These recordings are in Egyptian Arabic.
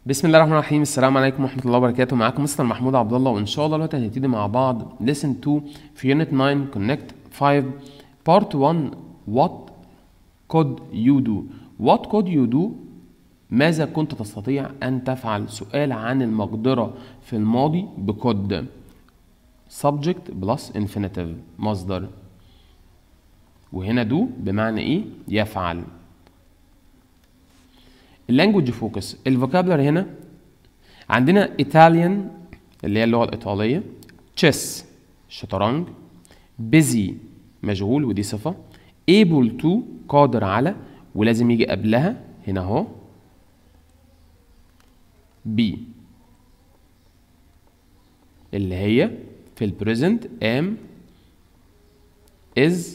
بسم الله الرحمن الرحيم السلام عليكم ورحمة الله وبركاته معاكم مستر محمود عبد الله وإن شاء الله دلوقتي هنبتدي مع بعض listen to في unit 9 connect 5 part 1 what could you do what could you do ماذا كنت تستطيع أن تفعل سؤال عن المقدرة في الماضي بكود subject plus infinitive مصدر وهنا do بمعنى ايه يفعل اللانجوج فوكس الفوكابلر هنا عندنا ايطاليان اللي هي اللغه الايطاليه تشيس شطرنج بيزي مشغول ودي صفه able to قادر على ولازم يجي قبلها هنا اهو بي اللي هي في البريزنت am is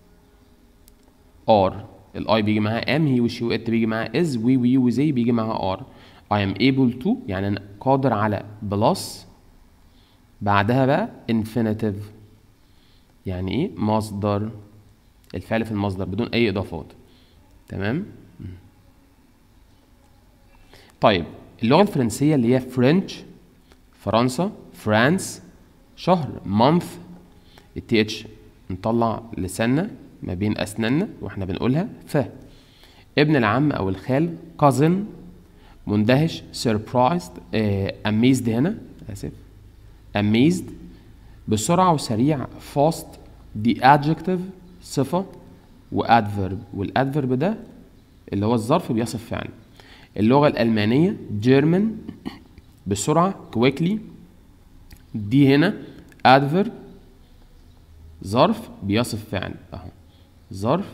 are الاي بيجي معاها ام هي وشي وات بيجي معاها از وي وي وزي بيجي معاها ار I am able to يعني انا قادر على بلس بعدها بقى infinitive يعني ايه مصدر الفعل في المصدر بدون اي اضافات تمام طيب اللغه الفرنسيه اللي هي فرنش فرنسا فرانس شهر month التي اتش نطلع لساننا ما بين أسناننا وإحنا بنقولها ف ابن العم أو الخال cousin مندهش surprised آه amazed هنا آسف amazed بسرعة وسريع fast دي adjective صفة وادفيرب والادفيرب ده اللي هو الظرف بيصف فعل اللغة الألمانية German بسرعة quickly دي هنا adverb ظرف بيصف فعل اهو ظرف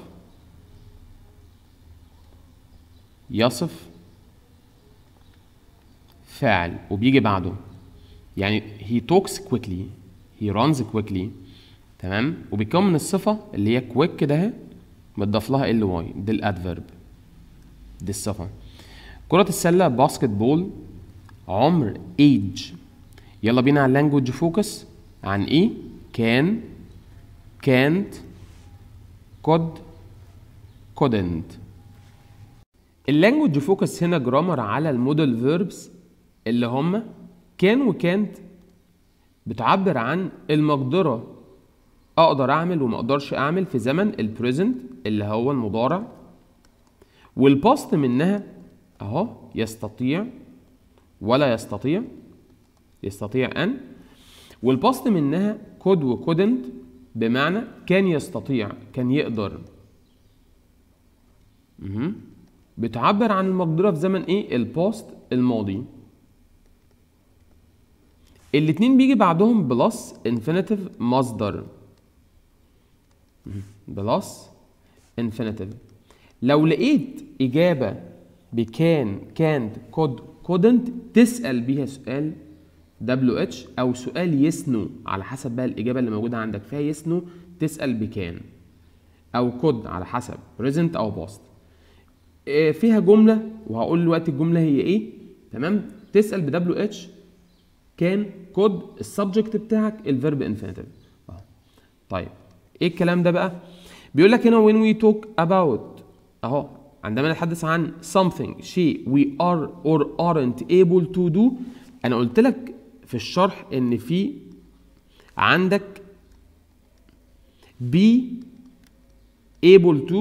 يصف فعل وبيجي بعده يعني he talks quickly he runs quickly تمام وبيكون من الصفة اللي هي quick كده اهي متضاف لها ال واي دي الادفيرب دي الصفة كرة السلة باسكت بول عمر age يلا بينا على اللانجوج فوكس عن ايه كان can't could couldn't اللانجوج فوكس هنا جرامر على الموديل فيربس اللي هم كان وكانت بتعبر عن المقدرة اقدر اعمل وما اقدرش اعمل في زمن البريزنت اللي هو المضارع والباست منها اهو يستطيع ولا يستطيع يستطيع ان والباست منها could وكودنت بمعنى كان يستطيع كان يقدر مه. بتعبر عن المقدرة في زمن ايه الباست الماضي الاتنين بيجي بعدهم بلس انفينيتيف مصدر بلس انفينيتيف لو لقيت إجابة بكان كانت كود كودنت تسأل بيها سؤال دبليو اتش او سؤال يسنو على حسب بقى الاجابه اللي موجوده عندك فيها يسنو تسال بكان او كود على حسب بريزنت او باست فيها جمله وهقول دلوقتي الجمله هي ايه تمام تسال بدبليو اتش كان كود السبجكت بتاعك الفيرب انفينيتيف طيب ايه الكلام ده بقى بيقول لك هنا when we talk about اهو عندما نتحدث عن something شيء we are or aren't able to do انا قلت لك في الشرح ان في عندك be able to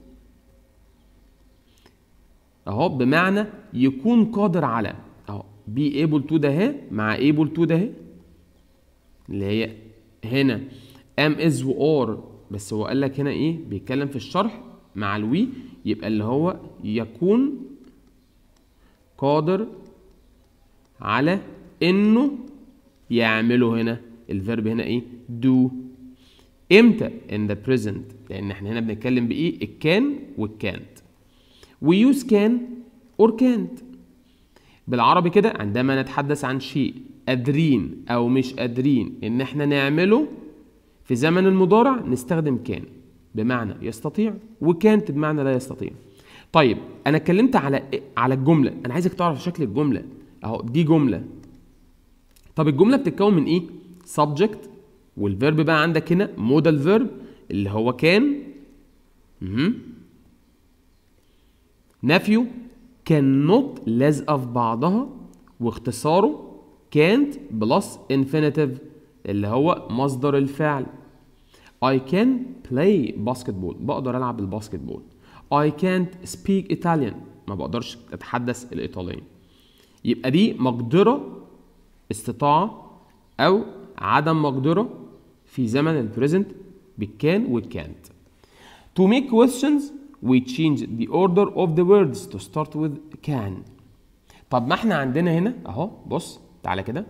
اهو بمعنى يكون قادر على اهو be able to ده اهي مع able to ده اهي اللي هي هنا am is و are بس هو قال لك هنا ايه بيتكلم في الشرح مع الوي يبقى اللي هو يكون قادر على انه يعمله هنا الفيرب هنا ايه do امتى in the present لان احنا هنا بنتكلم بايه الكان والكانت we use can or can't بالعربي كده عندما نتحدث عن شيء قادرين او مش قادرين ان احنا نعمله في زمن المضارع نستخدم كان بمعنى يستطيع وكانت بمعنى لا يستطيع طيب انا اتكلمت على على الجمله انا عايزك تعرف شكل الجمله اهو دي جمله طب الجمله بتتكون من ايه subject والفيرب بقى عندك هنا مودال فيرب اللي هو كان نفيو cannot لازقه في بعضها واختصاره can't بلس infinitive اللي هو مصدر الفعل I can play basketball بقدر العب الباسكت بول I can't speak Italian ما بقدرش اتحدث الايطاليه يبقى دي مقدره استطاعه او عدم مقدره في زمن البريزنت بالكان والكانت To make questions we change the order of the words to start with can طب ما احنا عندنا هنا اهو بص تعالى كده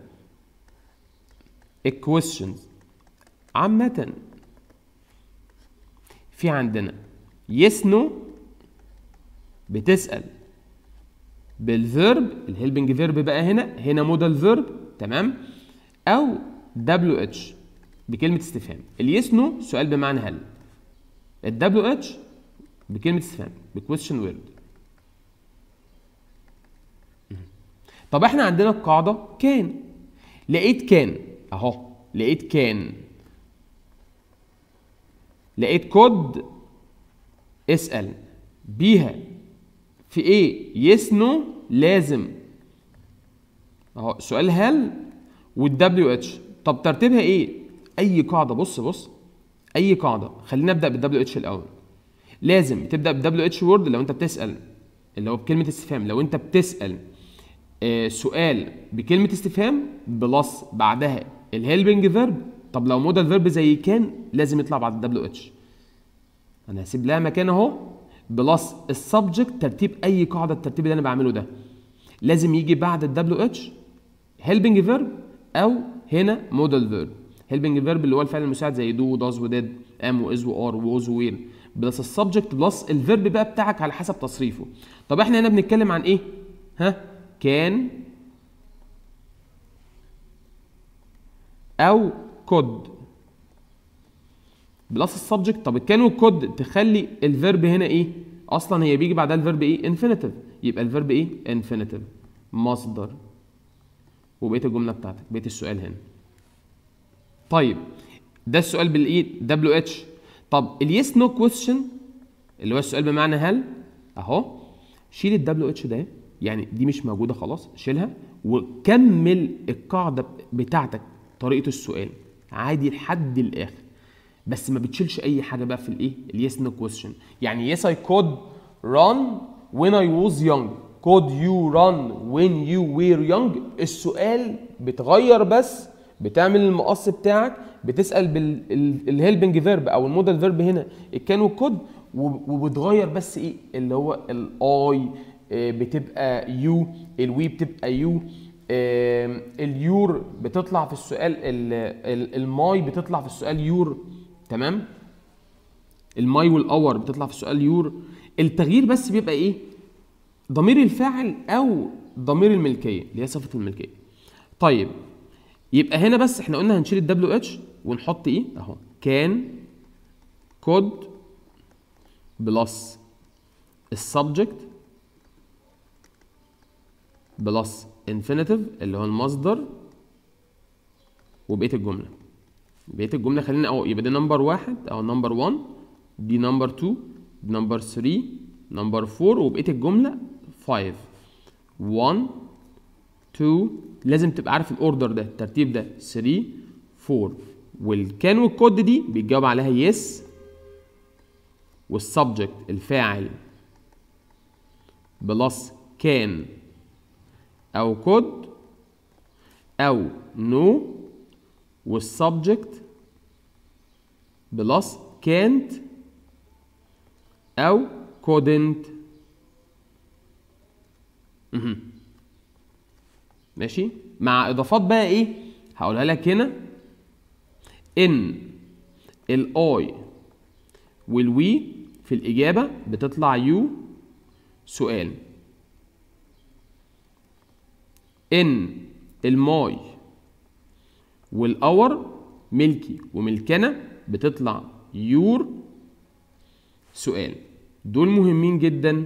questions عامة في عندنا yes no بتسأل بالفيرب الهيلبنج فيرب بقى هنا هنا مودال فيرب تمام او دبليو اتش بكلمة استفهام اليس نو سؤال بمعنى هل الدبليو اتش بكلمة استفهام بكويستشن وورد طب احنا عندنا القاعدة كان لقيت كان اهو لقيت كان لقيت كود اسأل بيها في ايه يس نو لازم اهو سؤال هل والدبليو اتش طب ترتيبها ايه اي قاعده بص بص اي قاعده خلينا نبدا بالدبليو اتش الاول لازم تبدا بالدبليو اتش وورد لو انت بتسال اللي هو بكلمه استفهام لو انت بتسال آه سؤال بكلمه استفهام بلس بعدها الهيلبنج فيرب طب لو مودال فيرب زي كان لازم يطلع بعد الدبليو اتش انا هسيب لها مكان اهو بلس السبجكت ترتيب اي قاعده الترتيب اللي انا بعمله ده لازم يجي بعد الدبليو اتش هيلبنج فيرب او هنا مودال فيرب هيلبنج فيرب اللي هو الفعل المساعد زي دو وداز وديد ام واز وار ووز ووير بلس السبجكت بلس الفيرب بقى بتاعك على حسب تصريفه طب احنا هنا بنتكلم عن ايه ها كان او كود بلس السبجكت طب الكان والكود تخلي الفيرب هنا ايه اصلا هي بيجي بعدها الفيرب ايه انفينيتيف يبقى الفيرب ايه انفينيتيف مصدر وبقيه الجمله بتاعتك بقيه السؤال هنا طيب ده السؤال بالايه دبليو اتش طب اليس نو كويستشن اللي هو السؤال بمعنى هل اهو شيل الدبليو اتش ده يعني دي مش موجوده خلاص شيلها وكمل القاعده بتاعتك طريقه السؤال عادي لحد الاخر بس ما بتشيلش اي حاجه بقى في الايه اليس نو كويستشن يعني يس اي كود ران when I was young could you run when you were young السؤال بتغير بس بتعمل المقص بتاعك بتسال بالهيلبنج فيرب او المودال فيرب هنا الكان والكود وبتغير بس ايه اللي هو الاي بتبقى يو الوي بتبقى يو اليور بتطلع في السؤال الماي بتطلع في السؤال يور تمام الماي والاور بتطلع في السؤال يور التغيير بس بيبقى ايه ضمير الفاعل او ضمير الملكيه اللي هي صفه الملكيه طيب يبقى هنا بس احنا قلنا هنشيل الدبليو اتش ونحط ايه اهو كان كود بلس السبجكت بلس انفينيتيف اللي هو المصدر وبقيه الجمله بقيه الجمله خلينا اهو يبقى دي نمبر واحد او نمبر 1 دي نمبر 2 دي نمبر 3 نمبر 4 وبقيه الجمله 5 1 2 لازم تبقى عارف الاوردر ده الترتيب ده 3 4 والكان والكود دي بيتجاوب عليها يس والسبجكت الفاعل بلس كان او كود او نو والسبجكت بلس كانت او couldn't ماشي مع اضافات بقى ايه هقولها لك هنا ان الاي والوي في الاجابه بتطلع يو سؤال ان الماي والاور ملكي وملكنا بتطلع يور سؤال دول مهمين جدا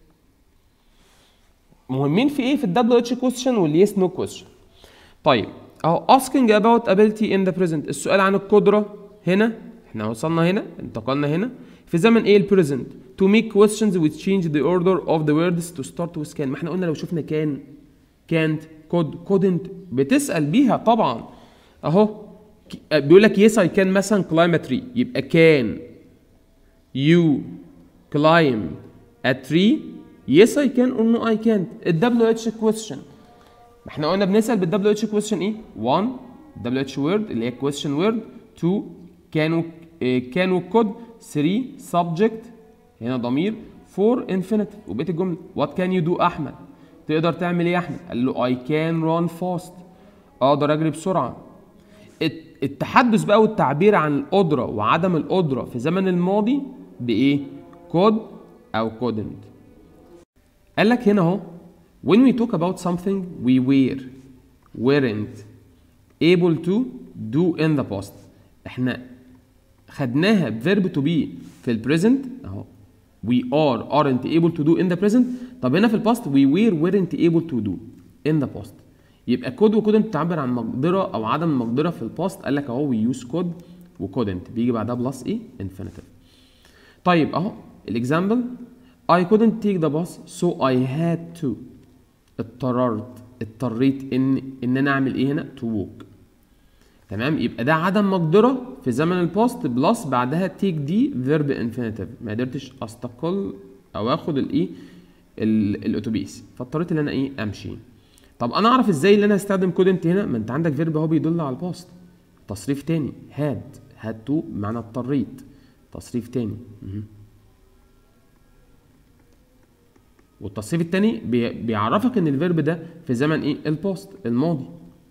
مهمين في ايه في الدبليو اتش كويستشن واليس نو كويستشن طيب اهو asking about ability in the present السؤال عن القدره هنا احنا وصلنا هنا انتقلنا هنا في زمن ايه البريزنت to make questions which change the order of the words to start with can ما احنا قلنا لو شفنا كان can't could couldn't بتسأل بيها طبعا اهو ك- بيقول لك yes I can مثلا climb a tree يبقى can you climb a tree yes I can or no I can't ال WH question ما احنا قلنا بنسأل بال WH question ايه 1 WH word اللي هي question word 2 can و إيه، can و could 3 subject هنا ضمير 4 infinitive وبقيت الجملة what can you do أحمد تقدر تعمل ايه يا أحمد قال له I can run fast أقدر أجري بسرعة الت- التحدث بقى والتعبير عن القدرة وعدم القدرة في زمن الماضي بإيه؟ could أو couldn't قال لك هنا اهو when we talk about something we were weren't able to do in the past احنا خدناها verb to be في البريزنت اهو we are aren't able to do in the present طب هنا في الباست we were weren't able to do in the past يبقى could و couldn't بتعبر عن مقدرة أو عدم المقدرة في الباست قال لك أهو we use could و couldn't بيجي بعدها بلس إيه infinitive طيب أهو الإكزامبل I couldn't take the bus so I had to اضطررت اضطريت إن إن أنا أعمل إيه هنا to walk تمام يبقى ده عدم مقدرة في زمن الباست بلس بعدها تيك دي فيرب انفينيتيف ما قدرتش استقل او اخد الايه ال- الاتوبيس فاضطريت ان انا ايه امشي طب انا اعرف ازاي ان انا هستخدم كودنت هنا ما انت عندك فيرب اهو بيدل على الباست تصريف تاني هاد هاد تو بمعنى اضطريت تصريف تاني مهم. والتصريف التاني بي- بيعرفك ان الفيرب ده في زمن ايه الباست الماضي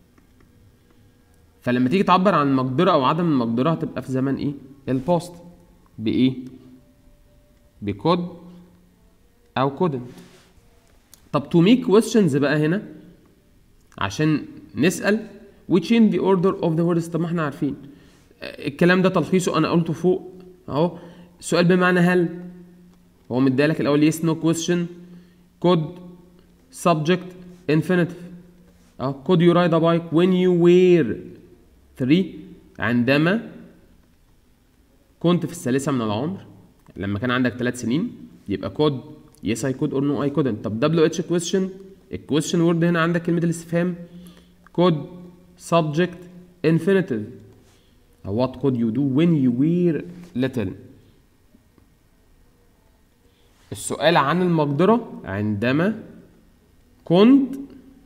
فلما تيجي تعبر عن المقدرة أو عدم المقدرة هتبقى في زمن إيه؟ الباست بإيه؟ بكود أو كودنت طب to make questions بقى هنا عشان نسأل we change the order of the words طب ما احنا عارفين آه، الكلام ده تلخيصه أنا قلته فوق أهو سؤال بمعنى هل هو مديلك الأول yes no question could subject infinitive اه could you ride a bike when you were 3 عندما كنت في الثالثة من العمر لما كان عندك ثلاث سنين يبقى could yes I could or no I couldn't طب WH question الكويشن وورد هنا عندك كلمة الاستفهام could subject infinitive what could you do when you were little السؤال عن المقدرة عندما كنت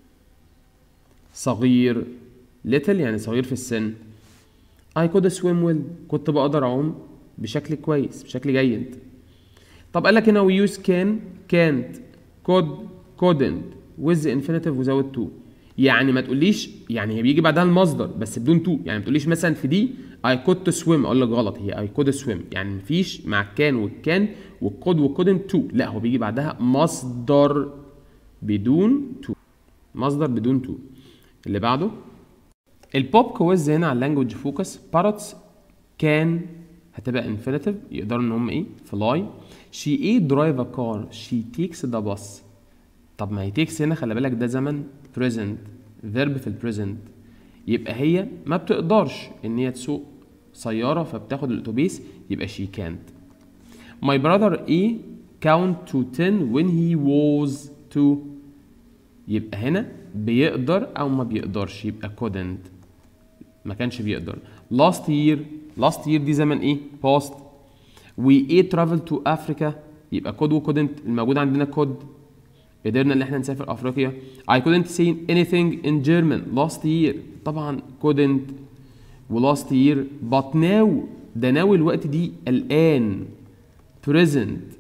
صغير little يعني صغير في السن I could swim well كنت بقدر أعوم بشكل كويس بشكل جيد طب قال لك هنا we use can can't could couldn't with the infinitive without to يعني ما تقوليش يعني هي بيجي بعدها المصدر بس بدون to يعني ما تقوليش مثلا في دي I could to swim اقول لك غلط هي I could swim يعني مفيش مع كان والكان والكود وكودنت to لا هو بيجي بعدها مصدر بدون to مصدر بدون to اللي بعده البوب كويز هنا على اللانجوج فوكس باروتس كان هتبقى infinitive يقدروا ان هم ايه fly she ايه drive a car she takes the bus طب ما هي takes هنا خلي بالك ده زمن present verb في البريزنت يبقى هي ما بتقدرش ان هي تسوق سيارة فبتاخد الاتوبيس يبقى she can't my brother ايه count to 10 when he was two يبقى هنا بيقدر او ما بيقدرش يبقى couldn't ما كانش بيقدر last year last year دي زمن ايه past we ايه travel to Africa يبقى could و couldn't الموجود عندنا could قدرنا ان احنا نسافر افريقيا I couldn't say anything in German last year طبعا couldn't و last year but now ده now الوقت دي الان present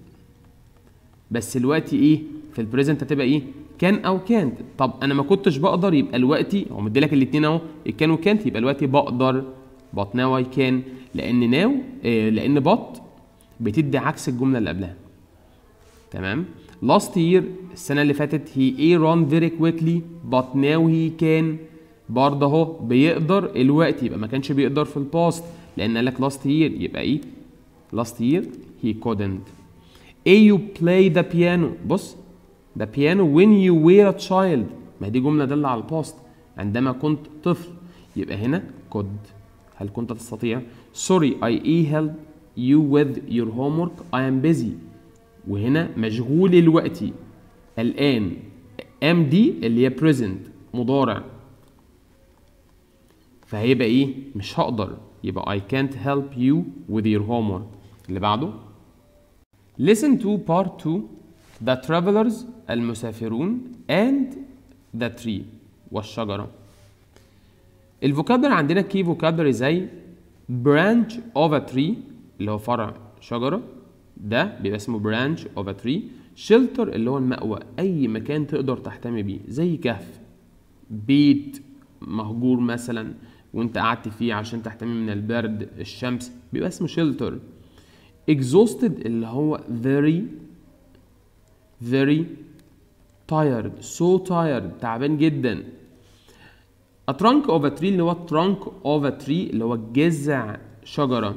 بس الوقت ايه في البريزنت هتبقى ايه كان او كانت طب انا ما كنتش بقدر يبقى الوقت هو مدي لك الاثنين اهو الكان وكانت يبقى الوقت بقدر but now I can لان now آه لان but بتدي عكس الجمله اللي قبلها تمام last year السنه اللي فاتت he a run very quickly but now he can برضه اهو بيقدر الوقت يبقى ما كانش بيقدر في الباست لان قال لك last year يبقى ايه last year he couldn't A you play the piano بص the piano when you were a child ما دي جملة دالة على الباست عندما كنت طفل يبقى هنا could هل كنت تستطيع sorry I help you with your homework I am busy وهنا مشغول الوقت الآن ام دي اللي هي present مضارع فهيبقى ايه مش هقدر يبقى I can't help you with your homework اللي بعده listen to part 2 the travelers المسافرون and the tree والشجرة الفوكابلري عندنا كي فوكابلري زي branch of a tree اللي هو فرع شجرة ده بيبقى اسمه branch of a tree shelter اللي هو المأوى أي مكان تقدر تحتمي بيه زي كهف بيت مهجور مثلا وانت قعدت فيه عشان تحتمي من البرد الشمس بيبقى اسمه shelter exhausted اللي هو very very tired so tired تعبان جدا a trunk of a tree اللي هو trunk of a tree اللي هو جذع شجرة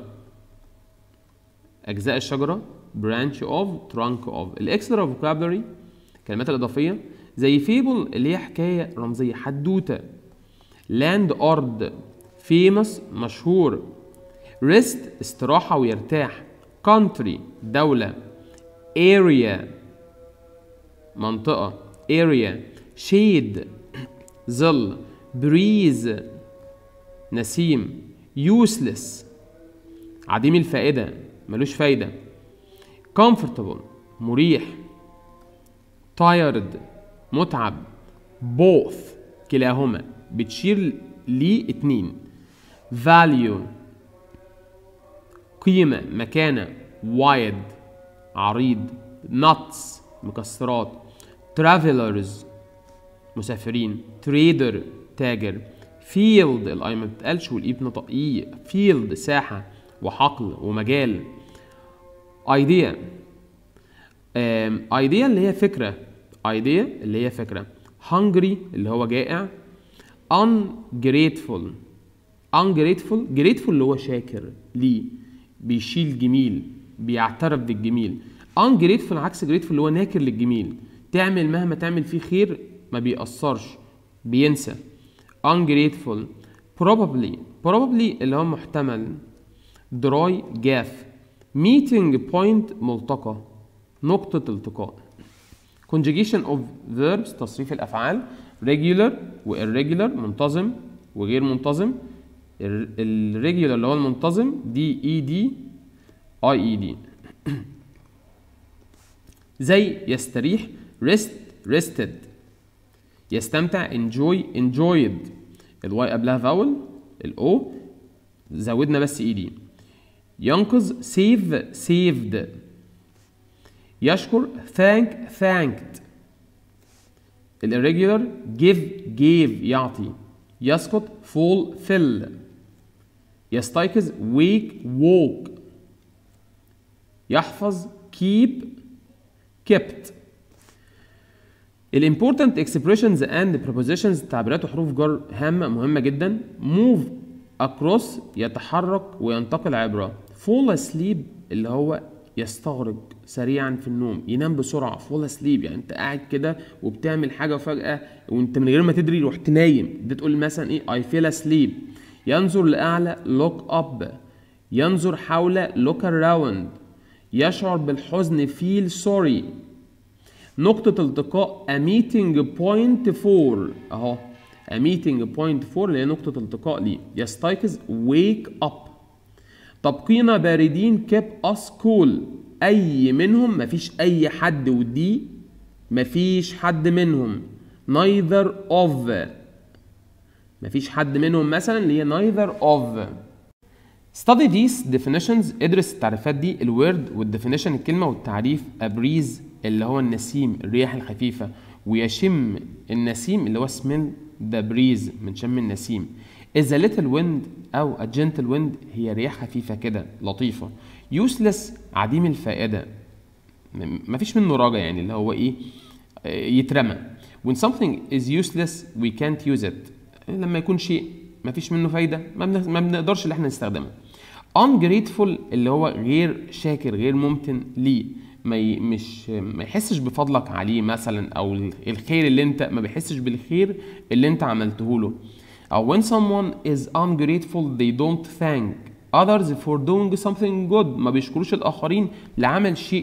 أجزاء الشجرة branch of trunk of الإكسترا vocabulary الكلمات الإضافية زي فيبل اللي هي حكاية رمزية حدوتة land أرض famous مشهور rest استراحة ويرتاح country دولة area منطقة area shade ظل breeze نسيم useless عديم الفائدة ملوش فايدة comfortable مريح tired متعب both كلاهما بتشير لاتنين value قيمة مكانة wide عريض nuts مكسرات travelers مسافرين trader تاجر field الاي ما بتقالش والاي بتنطق اي field ساحة وحقل ومجال idea آم، idea اللي هي فكرة idea اللي هي فكرة hungry اللي هو جائع ungrateful ungrateful grateful اللي هو شاكر ليه بيشيل جميل بيعترف بالجميل ungrateful عكس grateful اللي هو ناكر للجميل تعمل مهما تعمل فيه خير ما بيأثرش بينسى ungrateful probably probably اللي هو محتمل dry جاف meeting point ملتقى نقطة التقاء conjugation of verbs تصريف الأفعال regular و irregular منتظم وغير منتظم ال ال- regular اللي هو المنتظم دي اي دي اي اي دي زي يستريح rest rested يستمتع enjoy enjoyed الواي قبلها فاول الاو زودنا بس اي دي ينقذ save saved يشكر thank thanked الirregular give gave يعطي يسقط fall fell يستيقظ wake woke يحفظ keep kept الامبورتنت اكسبريشنز اند prepositions تعبيرات وحروف جر هامه مهمه جدا move across يتحرك وينتقل عبر fall asleep اللي هو يستغرق سريعا في النوم ينام بسرعه fall asleep يعني انت قاعد كده وبتعمل حاجه وفجاه وانت من غير ما تدري رحت نايم ده تقول مثلا ايه I feel asleep ينظر لاعلى look up ينظر حول look around يشعر بالحزن feel sorry نقطة التقاء a meeting point for اهو a meeting point for اللي هي نقطة التقاء ليه يستيقظ wake up تبقينا باردين keep us cool أي منهم مفيش أي حد ودي مفيش حد منهم neither of مفيش حد منهم مثلا اللي هي neither of study these definitions ادرس التعريفات دي الوورد والديفينيشن الكلمة والتعريف a breeze اللي هو النسيم الرياح الخفيفة ويشم النسيم اللي هو smell the breeze من شم النسيم is a little wind أو a gentle wind هي رياح خفيفة كده لطيفة useless عديم الفائدة م- مفيش منه رجا يعني اللي هو ايه آه، يترمى when something is useless we can't use it لما يكون شيء مفيش منه فايدة ما, بن... ما بنقدرش اللي احنا نستخدمه ungrateful اللي هو غير شاكر غير ممتن ليه ما ي... مش ما يحسش بفضلك عليه مثلا او ال- الخير اللي انت ما بيحسش بالخير اللي انت عملته له او when someone is ungrateful they don't thank others for doing something good ما بيشكروش الاخرين لعمل شيء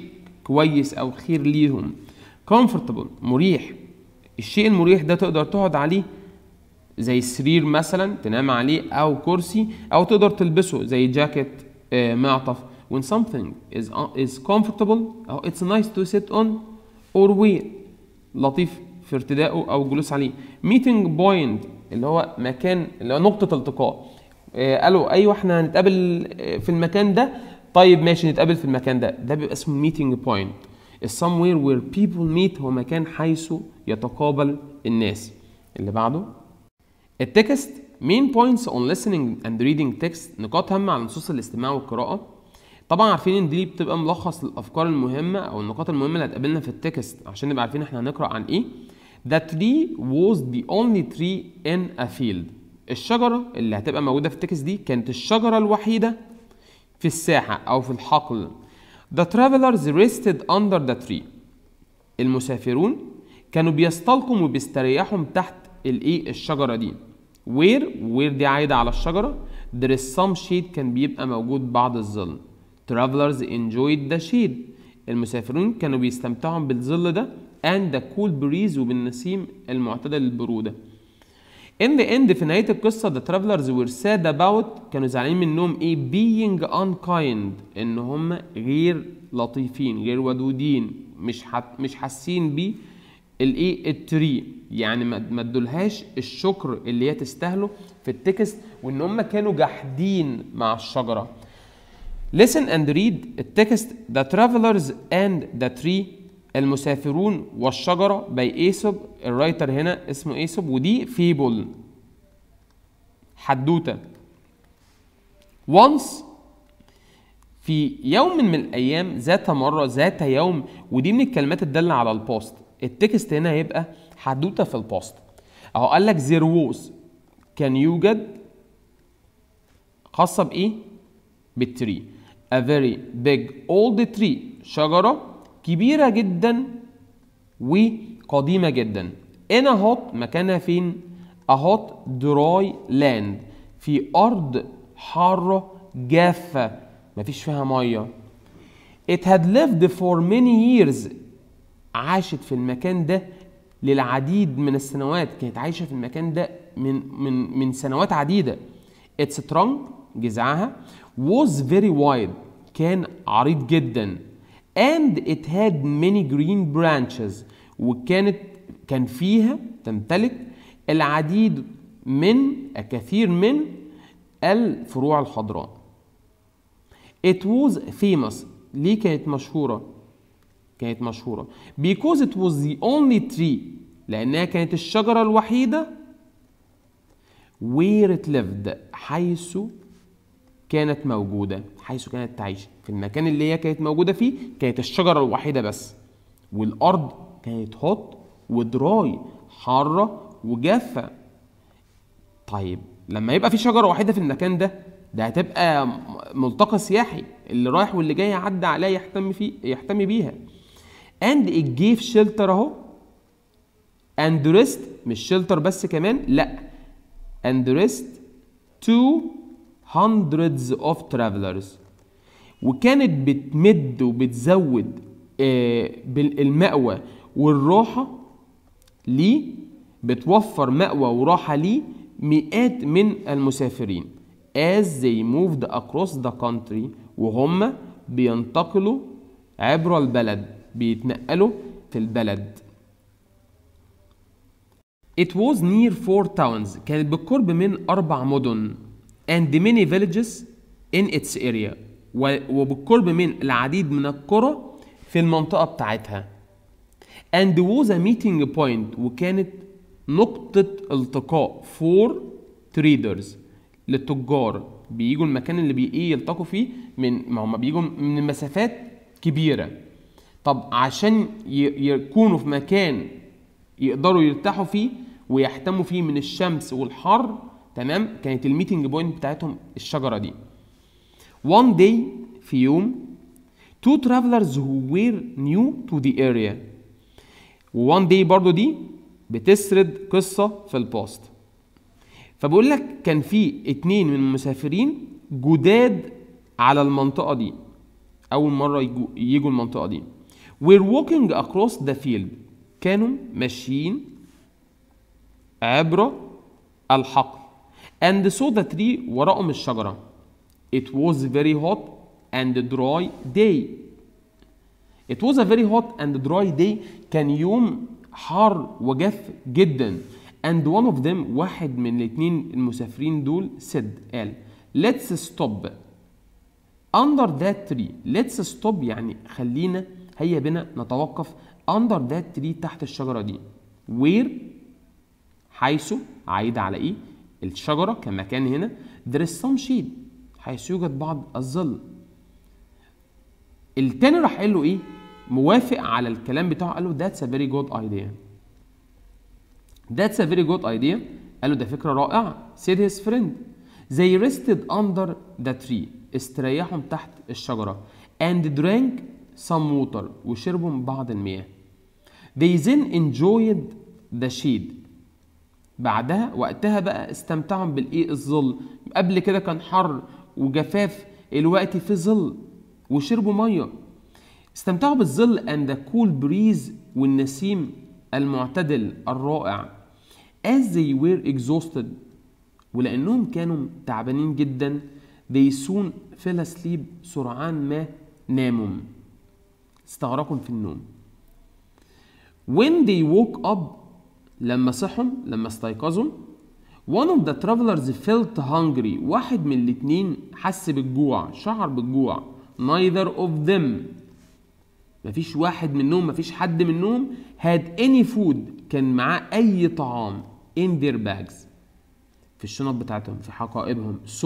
كويس او خير ليهم comfortable مريح الشيء المريح ده تقدر تقعد عليه زي سرير مثلا تنام عليه او كرسي او تقدر تلبسه زي جاكيت آه، معطف when something is is comfortable أو it's nice to sit on or wear لطيف في ارتدائه او جلوس عليه meeting point اللي هو مكان اللي هو نقطة التقاء آه، قالوا ايوه احنا هنتقابل آه، في المكان ده طيب ماشي نتقابل في المكان ده ده بيبقى اسمه meeting point is somewhere where people meet هو مكان حيث يتقابل الناس اللي بعده التكست main points on listening and reading text نقاط هامة على نصوص الاستماع والقراءة طبعا عارفين ان دي بتبقى ملخص للافكار المهمة او النقاط المهمة اللي هتقابلنا في التكست عشان نبقى عارفين احنا هنقرا عن ايه The tree was the only tree in a field الشجرة اللي هتبقى موجودة في التكست دي كانت الشجرة الوحيدة في الساحة أو في الحقل The travelers rested under the tree المسافرون كانوا بيستلقوا وبيستريحوا تحت الايه الشجرة دي where where دي عايدة على الشجرة there is some shade كان بيبقى موجود بعض الظل travelers enjoyed the shade المسافرون كانوا بيستمتعوا بالظل ده and the cool breeze وبالنسيم المعتدل البرودة in the end في نهاية القصة the travelers were sad about كانوا زعلانين منهم ايه being unkind ان هم غير لطيفين غير ودودين مش حت مش حاسين بيه الايه التري يعني ما ما ادولهاش الشكر اللي هي تستاهله في التكست وان هم كانوا جاحدين مع الشجره listen and read التكست the travelers and the tree المسافرون والشجرة باي ايسوب الرايتر هنا اسمه ايسوب ودي فيبل حدوتة once في يوم من الأيام ذات مرة ذات يوم ودي من الكلمات الدالة على البوست التكست هنا هيبقى حدوتة في البوست أهو قال لك there was كان يوجد خاصة بإيه؟ بالتري a very big old tree شجرة كبيرة جدا وقديمة جدا in a hot مكانها فين؟ a hot dry land في أرض حارة جافة مفيش فيها مية it had lived for many years عاشت في المكان ده للعديد من السنوات كانت عايشة في المكان ده من من من سنوات عديدة its trunk جذعها was very wide كان عريض جدا and it had many green branches وكانت كان فيها تمتلك العديد من الكثير من الفروع الخضراء it was famous ليه كانت مشهورة كانت مشهورة because it was the only tree لأنها كانت الشجرة الوحيدة where it lived حيث كانت موجودة حيث كانت تعيش في المكان اللي هي كانت موجودة فيه كانت الشجرة الوحيدة بس والأرض كانت هوت ودراي حارة وجافة طيب لما يبقى في شجرة وحيدة في المكان ده ده هتبقى ملتقى سياحي اللي رايح واللي جاي يعدي عليها يهتم فيه يهتم بيها and it gave shelter اهو and rest مش shelter بس كمان لا and rest to hundreds of travelers وكانت بتمد وبتزود آه، بالمأوى والراحة ليه بتوفر مأوى وراحة ليه مئات من المسافرين as they moved across the country وهم بينتقلوا عبر البلد بيتنقلوا في البلد It was near four towns كانت بالقرب من أربع مدن and many villages in its area و- وبالقرب من العديد من القرى في المنطقة بتاعتها and was a meeting point وكانت نقطة التقاء for traders للتجار بيجوا المكان اللي بي ايه يلتقوا فيه من ما هم بيجوا من مسافات كبيرة طب عشان ي- يكونوا في مكان يقدروا يرتاحوا فيه ويحتموا فيه من الشمس والحر تمام كانت الميتنج بوينت بتاعتهم الشجرة دي one day في يوم two travelers who were new to the area وان داي برضو دي بتسرد قصة في البوست فبقول لك كان في اتنين من المسافرين جداد على المنطقة دي أول مرة يجوا, يجوا المنطقة دي were walking across the field كانوا ماشيين عبر الحقل and saw the tree وراءهم الشجرة it was very hot and dry day it was a very hot and dry day كان يوم حار وجاف جدا and one of them واحد من الاثنين المسافرين دول said قال let's stop under that tree let's stop يعني خلينا هيا بنا نتوقف under that tree تحت الشجرة دي where حيث عايدة على ايه الشجرة كمكان هنا there is some shade حيث يوجد بعض الظل التاني راح قال له ايه موافق على الكلام بتاعه قال له that's a very good idea that's a very good idea قال له ده فكرة رائعة said his friend they rested under the tree استريحوا تحت الشجرة and drank some water وشربوا من بعض المياه they then enjoyed the shade بعدها وقتها بقى استمتعوا بالايه الظل قبل كده كان حر وجفاف الوقت في ظل وشربوا ميه استمتعوا بالظل and the cool breeze والنسيم المعتدل الرائع as they were exhausted ولأنهم كانوا تعبانين جدا they soon fell asleep سرعان ما ناموا استغرقوا في النوم when they woke up لما صحوا لما استيقظوا one of the travelers felt hungry واحد من الاتنين حس بالجوع شعر بالجوع neither of them مفيش واحد منهم مفيش حد منهم had any food كان معاه أي طعام in their bags في الشنط بتاعتهم في حقائبهم so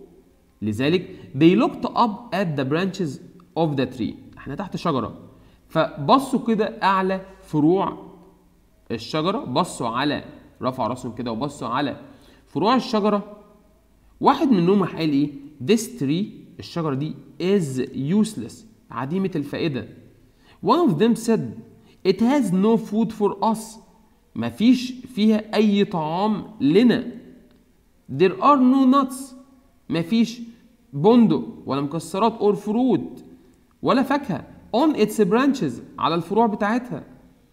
لذلك they looked up at the branches of the tree احنا تحت شجرة فبصوا كده أعلى فروع الشجرة بصوا على رفعوا راسهم كده وبصوا على فروع الشجرة واحد منهم راح قال ايه this tree الشجرة دي is useless عديمة الفائدة one of them said it has no food for us مفيش فيها أي طعام لنا there are no nuts مفيش بندق ولا مكسرات or fruit ولا فاكهة on its branches على الفروع بتاعتها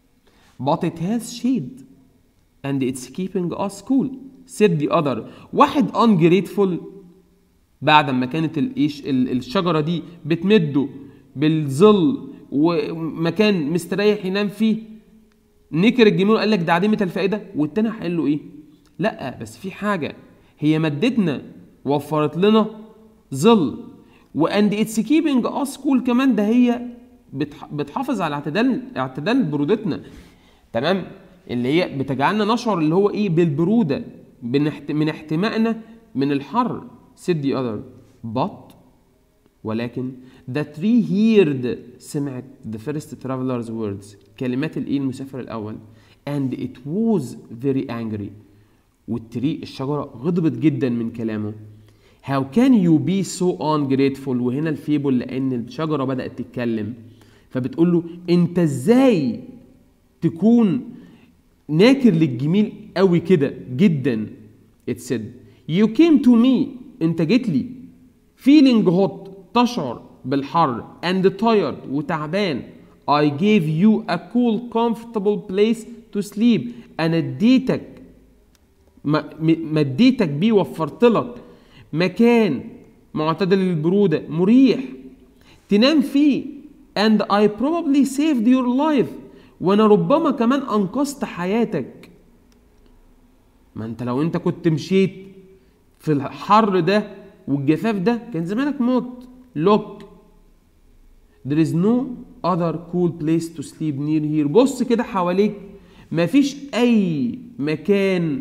but it has shade and it's keeping us cool said the other واحد ungrateful بعد ما كانت الايش الشجره دي بتمده بالظل ومكان مستريح ينام فيه نكر الجميل قال لك ده عديمه الفائده والتاني قال له ايه لا بس في حاجه هي مدتنا وفرت لنا ظل واند اتس كيبنج اس كول كمان ده هي بتحافظ على اعتدال اعتدال برودتنا تمام اللي هي بتجعلنا نشعر اللي هو ايه بالبروده من احتمائنا من الحر said the other but ولكن the tree heard سمعت the first traveler's words كلمات الايه المسافر الاول and it was very angry والتري الشجره غضبت جدا من كلامه how can you be so ungrateful وهنا الفيبل لان الشجره بدات تتكلم فبتقول له انت ازاي تكون ناكر للجميل قوي كده جدا it said you came to me انت جيت لي feeling hot تشعر بالحر and tired وتعبان I gave you a cool comfortable place to sleep انا اديتك مديتك بيه وفرت لك مكان معتدل البرودة مريح تنام فيه and I probably saved your life وانا ربما كمان انقذت حياتك ما انت لو انت كنت مشيت في الحر ده والجفاف ده كان زمانك موت look there is no other cool place to sleep near here بص كده حواليك مفيش اي مكان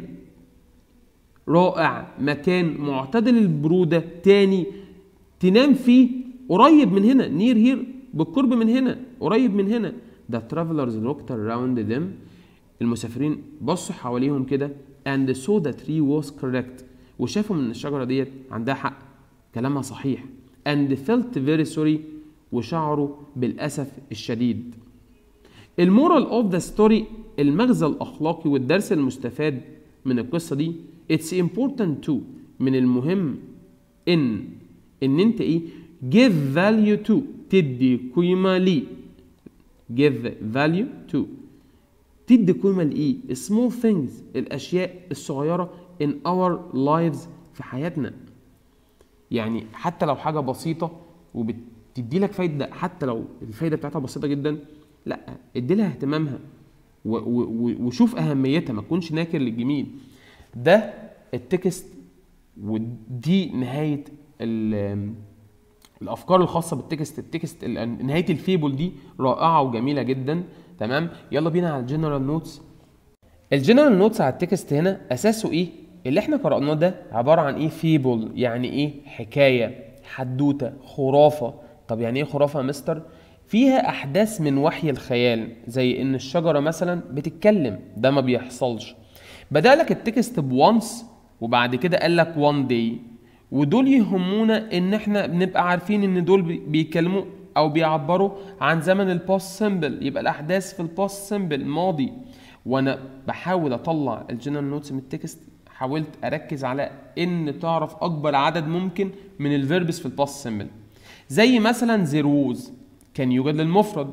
رائع مكان معتدل البرودة تاني تنام فيه قريب من هنا نير هير بالقرب من هنا قريب من هنا The travelers looked around them المسافرين بصوا حواليهم كده and saw the tree was correct وشافوا ان الشجرة ديت عندها حق كلامها صحيح and felt very sorry وشعروا بالأسف الشديد المورال اوف ذا ستوري المغزى الأخلاقي والدرس المستفاد من القصة دي it's important to من المهم ان ان انت ايه give value to تدي قيمة ليه give value to تدي قيمة لإيه؟ small things الأشياء الصغيرة in our lives في حياتنا يعني حتى لو حاجة بسيطة وبتدي لك فايدة حتى لو الفايدة بتاعتها بسيطة جدا لا ادي لها اهتمامها و- و- و- وشوف أهميتها ما تكونش ناكر للجميل ده التكست ودي نهاية ال- الافكار الخاصه بالتكست التكست ال- نهايه الفيبل دي رائعه وجميله جدا تمام يلا بينا على الجنرال نوتس الجنرال نوتس على التكست هنا اساسه ايه اللي احنا قرأناه ده عبارة عن ايه فيبل يعني ايه حكاية حدوتة خرافة طب يعني ايه خرافة يا مستر فيها احداث من وحي الخيال زي ان الشجرة مثلا بتتكلم ده ما بيحصلش بدأ لك التكست بونس وبعد كده قال لك one day ودول يهمونا ان احنا بنبقى عارفين ان دول بي- بيكلموا او بيعبروا عن زمن الباست سيمبل يبقى الاحداث في الباست سيمبل ماضي وانا بحاول اطلع الجنرال نوتس من التكست حاولت اركز على ان تعرف اكبر عدد ممكن من الفيربس في الباست سيمبل زي مثلا زيروز كان يوجد للمفرد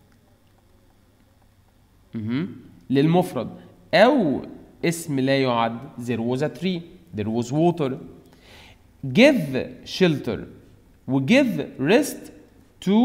مهم. للمفرد او اسم لا يعد there was a tree there was water give shelter و give rest to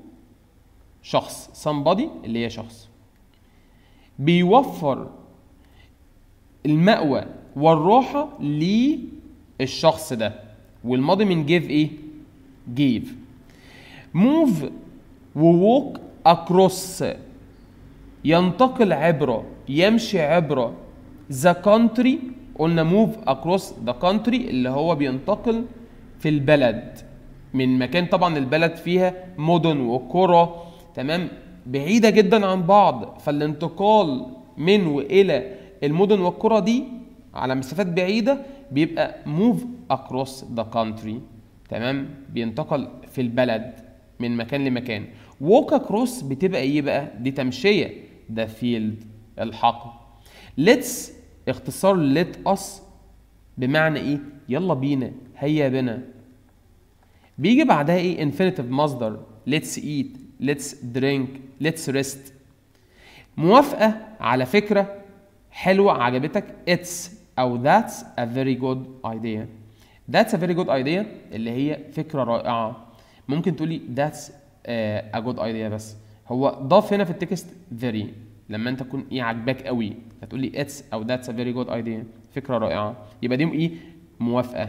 شخص somebody اللي هي شخص بيوفر المأوى والراحة للشخص ده والماضي من give ايه gave move و walk across ينتقل عبر يمشي عبر the country قلنا move across the country اللي هو بينتقل في البلد من مكان طبعا البلد فيها مدن وقرى تمام بعيدة جدا عن بعض فالانتقال من والى المدن والقرى دي على مسافات بعيدة بيبقى move across the country تمام بينتقل في البلد من مكان لمكان walk across بتبقى ايه بقى دي تمشية ده field الحقل let's اختصار let us بمعنى ايه يلا بينا هيا بنا بيجي بعدها ايه infinitive مصدر let's eat let's drink let's rest موافقة على فكرة حلوة عجبتك it's أو that's a very good idea that's a very good idea اللي هي فكرة رائعة ممكن تقولي that's uh, a good idea بس هو ضاف هنا في التكست very لما انت تكون ايه عجباك قوي هتقولي it's او that's a very good idea فكرة رائعة يبقى دي ايه موافقة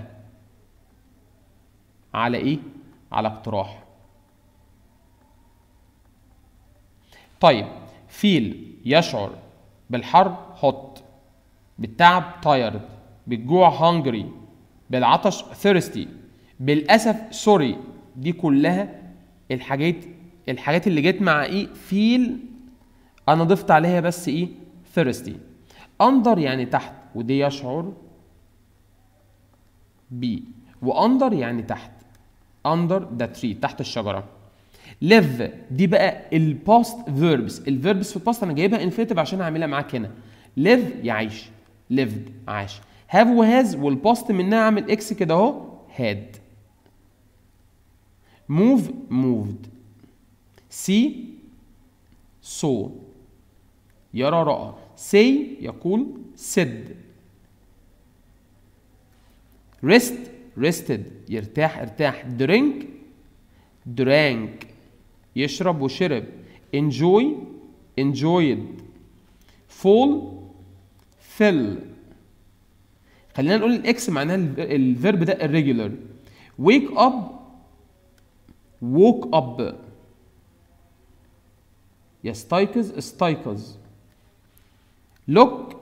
على ايه على اقتراح طيب فيل يشعر بالحر hot بالتعب tired بالجوع hungry بالعطش thirsty بالاسف sorry دي كلها الحاجات الحاجات اللي جت مع ايه فيل انا ضفت عليها بس ايه thirsty under يعني تحت ودي يشعر بي واندر يعني تحت under the tree تحت الشجره live دي بقى الباست فيربس الفيربس في الباست انا جايبها انفينيتيف عشان اعملها معاك هنا live يعيش lived عاش have وهاز والباست منها اعمل اكس كده اهو had move moved see saw يرى رأى say يقول said rest rested يرتاح ارتاح drink drank يشرب وشرب enjoy enjoyed fall fell خلينا نقول الاكس معناها الف- الفيرب ده irregular wake up woke up يستيقظ استيقظ look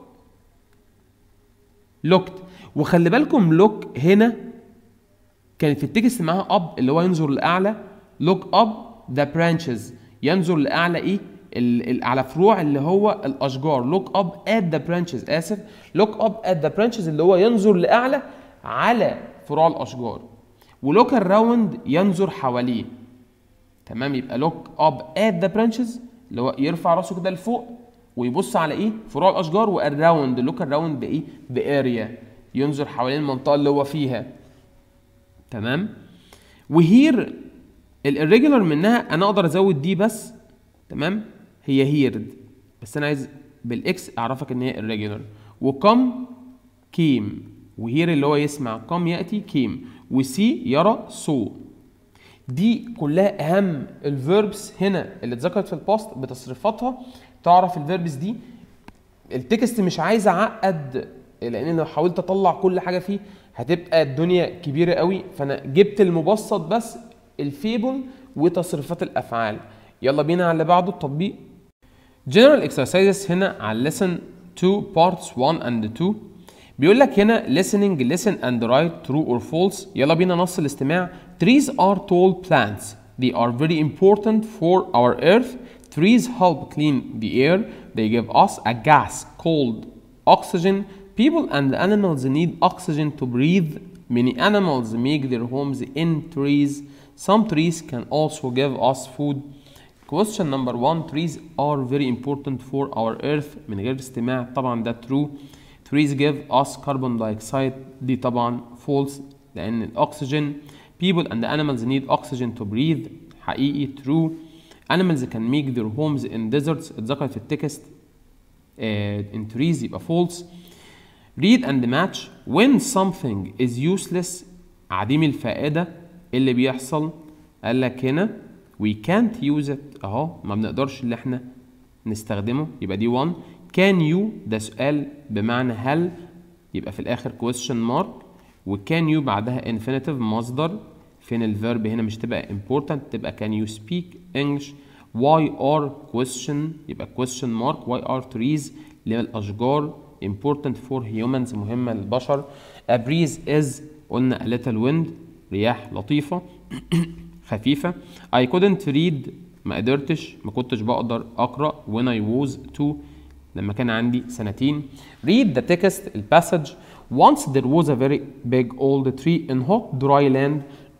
looked وخلي بالكم look هنا كانت في التكست معاها اب اللي هو ينظر لاعلى look up the branches ينظر لاعلى ايه ال- ال- على فروع اللي هو الاشجار look up at the branches اسف look up at the branches اللي هو ينظر لاعلى على فروع الاشجار ولوك around ينظر حواليه تمام يبقى look up at the branches اللي هو يرفع راسه كده لفوق ويبص على ايه فروع الاشجار واراوند لوك around بايه باريا ينظر حوالين المنطقه اللي هو فيها تمام وهير الirregular منها انا اقدر ازود دي بس تمام هي هيرد بس انا عايز بالاكس اعرفك ان هي irregular وكم كيم وهير اللي هو يسمع كم ياتي كيم وسي يرى سو دي كلها اهم الفيربس هنا اللي اتذكرت في البوست بتصريفاتها تعرف الفيربس دي التكست مش عايز اعقد لان لو حاولت اطلع كل حاجه فيه هتبقى الدنيا كبيره قوي فانا جبت المبسط بس الفيبل وتصريفات الافعال يلا بينا على اللي بعده التطبيق general exercises هنا على lesson 2 parts 1 and 2 بيقول لك هنا listening listen and write true or false يلا بينا نص الاستماع trees are tall plants they are very important for our earth trees help clean the air they give us a gas called oxygen people and animals need oxygen to breathe many animals make their homes in trees some trees can also give us food question number one trees are very important for our earth من غير استماع طبعا ده true trees give us carbon dioxide دي طبعا false لأن الأكسجين people and animals need oxygen to breathe حقيقي true animals can make their homes in deserts اتذكر في التكست uh, in trees يبقى false read and match when something is useless عديم الفائدة اللي بيحصل قال لك هنا we can't use it اهو ما بنقدرش اللي احنا نستخدمه يبقى دي 1 can you ده سؤال بمعنى هل يبقى في الاخر question mark و can you بعدها infinitive مصدر فين الفيرب هنا مش تبقى important تبقى can you speak English why are question يبقى question mark why are trees اللي هي الاشجار important for humans مهمة للبشر a breeze is قلنا a little wind رياح لطيفة خفيفة I couldn't read ما قدرتش ما كنتش بقدر أقرأ when I was two لما كان عندي سنتين read the text الباسج once there was a very big old tree in hot dry land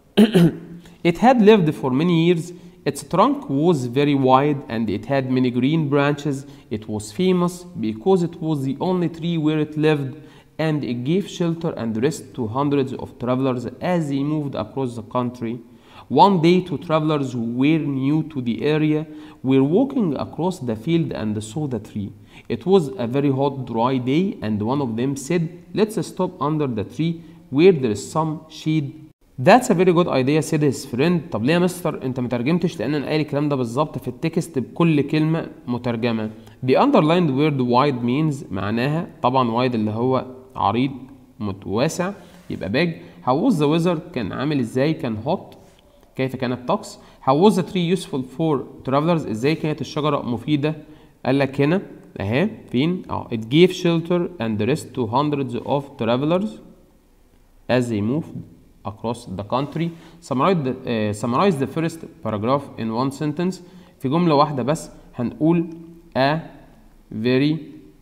it had lived for many years its trunk was very wide and it had many green branches it was famous because it was the only tree where it lived and it gave shelter and rest to hundreds of travelers as they moved across the country one day two travelers who were new to the area were walking across the field and saw the tree it was a very hot dry day and one of them said let's stop under the tree where there is some shade That's a very good idea said his friend طب ليه يا مستر انت ما ترجمتش لان انا قايل الكلام ده بالظبط في التكست بكل كلمه مترجمه The underlined word wide means معناها طبعا wide اللي هو عريض متواسع يبقى big How was the weather كان عامل ازاي كان hot كيف كان الطقس How was the tree useful for travelers ازاي كانت الشجره مفيده قال لك هنا اهي فين اه it gave shelter and rest to hundreds of travelers as they moved across the country summarize the, uh, summarize the first paragraph in one sentence في جملة واحدة بس هنقول a very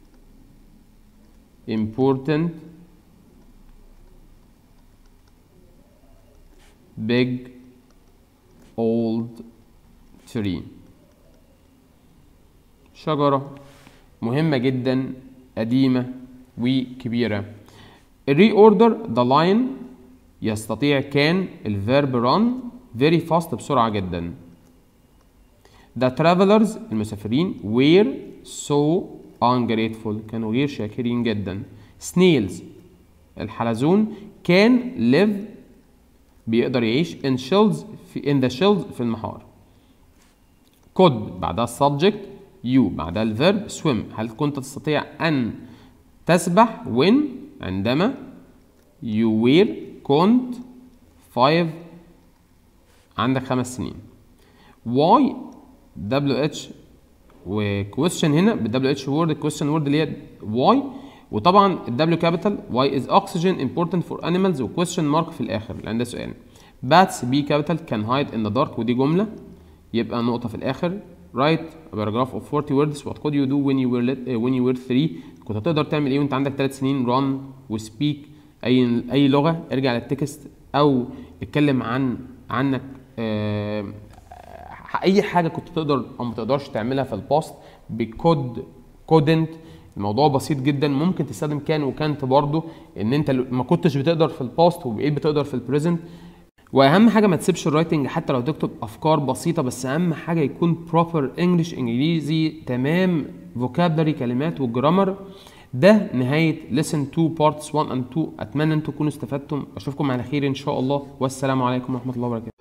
important big old tree شجرة مهمة جدا قديمة وكبيرة reorder the line يستطيع كان الفيرب run very fast بسرعة جدا The travelers المسافرين were so ungrateful كانوا غير شاكرين جدا Snails الحلزون can live بيقدر يعيش in shells في in the shells في المحار could بعدها subject you بعدها الفيرب swim هل كنت تستطيع أن تسبح when عندما you were كنت 5 عندك خمس سنين واي دبليو اتش وكويشن هنا بالدبليو اتش وورد الكويشن وورد اللي هي واي وطبعا الدبليو كابيتال واي از اوكسجين امبورتنت فور انيمالز وكويشن مارك في الاخر لان ده سؤال باتس بي كابيتال كان هايد ان ذا دارك ودي جمله يبقى نقطه في الاخر write a paragraph of 40 words what could you do when you were let, uh, when you were 3 كنت هتقدر تعمل ايه وانت عندك 3 سنين run وسبيك اي اي لغه ارجع للتكست او اتكلم عن عنك آه اي حاجه كنت تقدر او ما تقدرش تعملها في الباست بكود كودنت الموضوع بسيط جدا ممكن تستخدم كان وكانت برضو ان انت ما كنتش بتقدر في الباست وبقيت بتقدر في البريزنت واهم حاجه ما تسيبش الرايتنج حتى لو تكتب افكار بسيطه بس اهم حاجه يكون بروبر انجلش انجليزي تمام فوكابلري كلمات والجرامر ده نهايه lesson 2 parts 1 and 2 اتمنى انتم تكونوا استفدتم اشوفكم على خير ان شاء الله والسلام عليكم ورحمه الله وبركاته